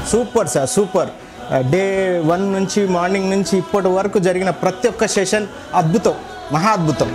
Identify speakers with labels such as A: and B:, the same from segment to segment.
A: Super sir super day one నుంచి morning నుంచి ఇప్పటి వరకు జరిగిన ప్రతి ఒక్క సెషన్ అద్భుతం మహా అద్భుతం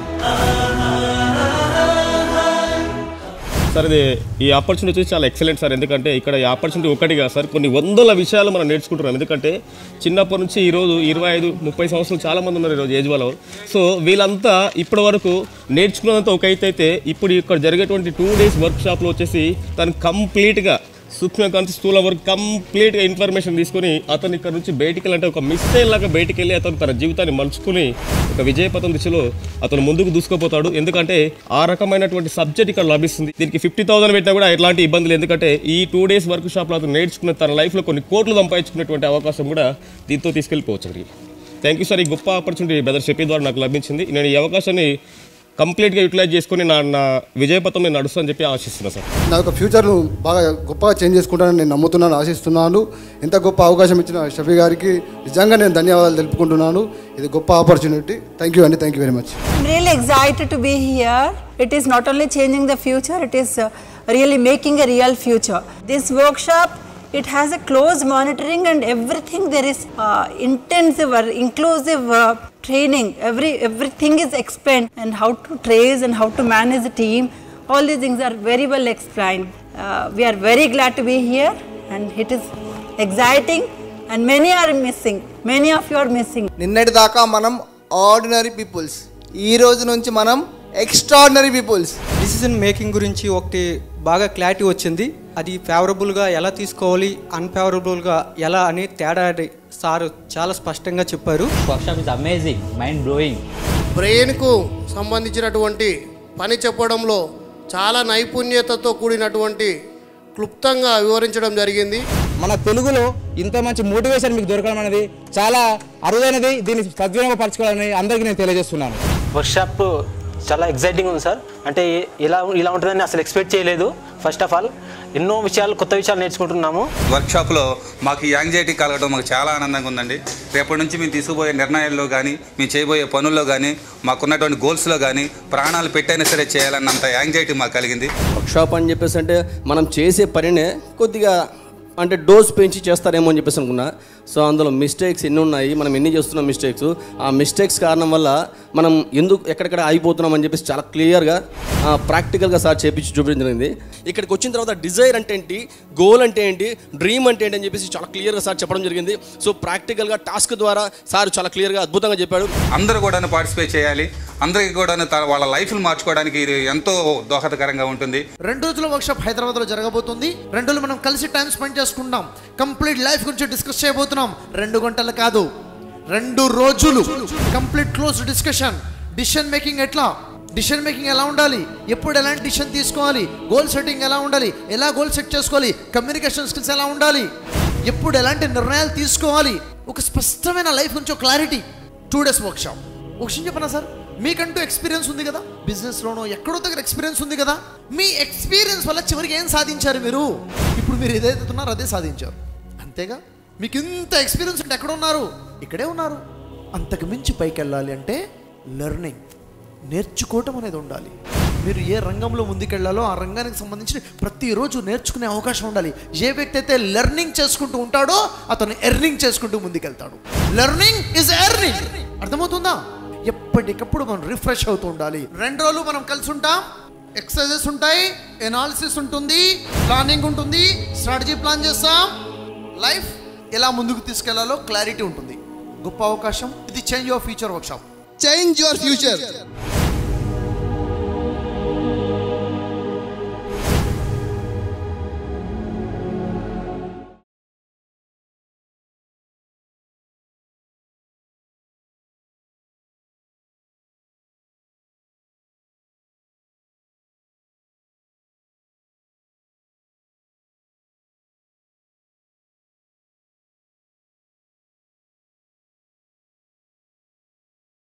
B: సార్ ఇది ఈ ఆపర్చునిటీ వచ్చి చాలా ఎక్సలెంట్ సార్ ఎందుకంటే ఇక్కడ ఈ ఆపర్చునిటీ ఒకటి కాదు సార్ కొన్ని వందల విషయాలు మనం నేర్చుకుంటున్నాం ఎందుకంటే చిన్నప్పటి నుంచి ఈరోజు ఇరవై ఐదు ముప్పై సంవత్సరాలు చాలా మంది ఉన్నారు ఈరోజు ఏజ్ వాళ్ళు సో వీళ్ళంతా ఇప్పటి వరకు నేర్చుకున్నంత ఒక అయితే అయితే ఇప్పుడు ఇక్కడ జరిగేటువంటి టూ డేస్ వర్క్ షాప్లో వచ్చేసి తను కంప్లీట్గా సూక్ష్మకాంతి స్థూల వరకు కంప్లీట్గా ఇన్ఫర్మేషన్ తీసుకొని అతను ఇక్కడ నుంచి బయటికి వెళ్ళాలంటే ఒక మిస్టేక్ లాగా బయటికి వెళ్ళి అతను తన జీవితాన్ని మలుచుకుని ఒక విజయపథం దిశలో అతను ముందుకు దూసుకుపోతాడు ఎందుకంటే ఆ రకమైనటువంటి సబ్జెక్ట్ ఇక్కడ లభిస్తుంది దీనికి ఫిఫ్టీ థౌసండ్ పెట్టినా కూడా ఎలాంటి ఇబ్బందులు ఎందుకంటే ఈ టూ డేస్ వర్క్ షాప్లో అతను నేర్చుకున్న తన లైఫ్లో కొన్ని కోట్లు సంపాదించుకునేటువంటి అవకాశం కూడా దీంతో తీసుకెళ్ళిపోవచ్చు అండి థ్యాంక్ యూ సార్ ఈ గొప్ప ఆపర్చునిటీ బ్రదర్ షెఫీ ద్వారా నాకు లభించింది నేను ఈ అవకాశాన్ని కంప్లీట్గా యూటిలైజ్ చేసుకొని నా నా విజయపథం నేను నడుస్తానని చెప్పి ఆశిస్తున్నాను సార్
C: నా యొక్క ఫ్యూచర్ను బాగా గొప్పగా చేంజ్ చేసుకుంటానని నేను నమ్ముతున్నాను ఆశిస్తున్నాను ఇంత గొప్ప అవకాశం ఇచ్చిన షఫీ గారికి నిజంగా నేను ధన్యవాదాలు తెలుపుకుంటున్నాను ఇది గొప్ప ఆపర్చునిటీ థ్యాంక్ యూ అండి thank you very much
D: I'm really excited to be here. It is not only changing the future, it is uh, really making a real future. This workshop, it has a close monitoring and everything. There is uh, intensive or inclusive uh, training. Every everything is explained and how to trace and how to manage the team. All these things are very well explained. Uh, we are very glad to be here, and it is exciting. And many are missing. Many of you are missing.
E: నిన్నటి దాకా మనం ordinary peoples ఈ రోజు నుంచి మనం extraordinary peoples
F: decision making గురించి ఒకటి బాగా క్లారిటీ వచ్చింది అది ఫేవరబుల్గా ఎలా తీసుకోవాలి అన్ఫేవరబుల్గా ఎలా అని తేడా అని సార్ చాలా స్పష్టంగా చెప్పారు
G: workshop is amazing mind blowing
H: బ్రెయిన్కు సంబంధించినటువంటి పని చెప్పడంలో చాలా నైపుణ్యతతో కూడినటువంటి క్లుప్తంగా వివరించడం జరిగింది
I: మన తెలుగులో ఇంత మంచి మోటివేషన్ మీకు దొరకడం అనేది చాలా అరుదైనది దీన్ని సద్వినియోగపరచుకోవాలని అందరికీ నేను తెలియజేస్తున్నాను
J: వర్క్షాప్ చాలా ఎగ్జైటింగ్ ఉంది సార్ అంటే ఇలా ఇలా ఉంటుందని అసలు ఎక్స్పెక్ట్ చేయలేదు ఫస్ట్ ఆఫ్ ఆల్ ఎన్నో విషయాలు కొత్త విషయాలు నేర్చుకుంటున్నాము
K: వర్క్షాప్లో మాకు ఈ యాంగ్జైటీ కలగడం మాకు చాలా ఆనందంగా ఉందండి రేపటి నుంచి మేము తీసుకుపోయే నిర్ణయాల్లో కానీ మేము చేయబోయే పనుల్లో కానీ మాకున్నటువంటి గోల్స్లో కానీ ప్రాణాలు పెట్టైనా సరే చేయాలన్నంత యాంగ్జైటీ మాకు కలిగింది
L: వర్క్షాప్ అని చెప్పేసి అంటే మనం చేసే పనినే కొద్దిగా అంటే డోస్ పెంచి చేస్తారేమో అని చెప్పేసి అనుకున్నా సో అందులో మిస్టేక్స్ ఎన్ని ఉన్నాయి మనం ఎన్ని చేస్తున్నాం మిస్టేక్స్ ఆ మిస్టేక్స్ కారణం వల్ల మనం ఎందుకు ఎక్కడెక్కడ ఆగిపోతున్నాం అని చెప్పేసి చాలా క్లియర్గా ప్రాక్టికల్గా సార్ చేపించి చూపించడం జరిగింది ఇక్కడికి వచ్చిన తర్వాత డిజైర్ అంటే ఏంటి గోల్ అంటే ఏంటి డ్రీమ్ అంటే ఏంటి అని చెప్పేసి చాలా క్లియర్గా సార్ చెప్పడం జరిగింది సో ప్రాక్టికల్గా టాస్క్ ద్వారా సార్ చాలా క్లియర్గా అద్భుతంగా చెప్పాడు
K: అందరూ కూడా పార్టిసిపేట్ చేయాలి అందరికీ కూడా వాళ్ళ లైఫ్లు మార్చుకోవడానికి ఇది ఎంతో దోహదకరంగా ఉంటుంది
M: రెండు రోజుల వర్క్షాప్ హైదరాబాద్లో జరగబోతుంది రెండు రోజులు మనం కలిసి టైం స్పెండ్ చేసుకుంటాం కంప్లీట్ లైఫ్ గురించి డిస్కస్ చేయబోతున్నాం రెండు గంటలు కాదు రెండు రోజులు complete close discussion decision making ఎట్లా డిసిషన్ మేకింగ్ ఎలా ఉండాలి ఎప్పుడు ఎలాంటి డిసిషన్ తీసుకోవాలి గోల్ సెట్టింగ్ ఎలా ఉండాలి ఎలా గోల్ సెట్ చేసుకోవాలి కమ్యూనికేషన్ స్కిల్స్ ఎలా ఉండాలి ఎప్పుడు ఎలాంటి నిర్ణయాలు తీసుకోవాలి ఒక స్పష్టమైన లైఫ్ గురించి క్లారిటీ టూ డేస్ వర్క్షాప్ ఒక విషయం చెప్పనా సార్ మీకంటూ ఎక్స్పీరియన్స్ ఉంది కదా బిజినెస్లోనో ఎక్కడో దగ్గర ఎక్స్పీరియన్స్ ఉంది కదా మీ ఎక్స్పీరియన్స్ వల్ల చివరికి ఏం సాధించారు మీరు ఇప్పుడు మీరు ఏదైతే ఉన్నారో అదే సాధించారు అంతేగా మీకు ఇంత ఎక్స్పీరియన్స్ ఉంటే ఎక్కడ ఉన్నారు ఇక్కడే ఉన్నారు అంతకు మించి పైకి వెళ్ళాలి అంటే లెర్నింగ్ నేర్చుకోవటం అనేది ఉండాలి మీరు ఏ రంగంలో ముందుకెళ్లాలో ఆ రంగానికి సంబంధించి ప్రతిరోజు నేర్చుకునే అవకాశం ఉండాలి ఏ వ్యక్తి అయితే లెర్నింగ్ చేసుకుంటూ ఉంటాడో అతను ఎర్నింగ్ చేసుకుంటూ ముందుకెళ్తాడు లెర్నింగ్ ఇస్ ఎర్నింగ్ అర్థమవుతుందా ఎప్పటికప్పుడు మనం రిఫ్రెష్ అవుతూ ఉండాలి రెండు రోజులు మనం కలిసి ఉంటాం ఎక్సర్సైజెస్ ఉంటాయి ఎనాలిసిస్ ఉంటుంది ప్లానింగ్ ఉంటుంది స్ట్రాటజీ ప్లాన్ చేస్తాం లైఫ్ ఎలా ముందుకు తీసుకెళ్లాలో క్లారిటీ ఉంటుంది గొప్ప అవకాశం ఇది change your future workshop
E: change your future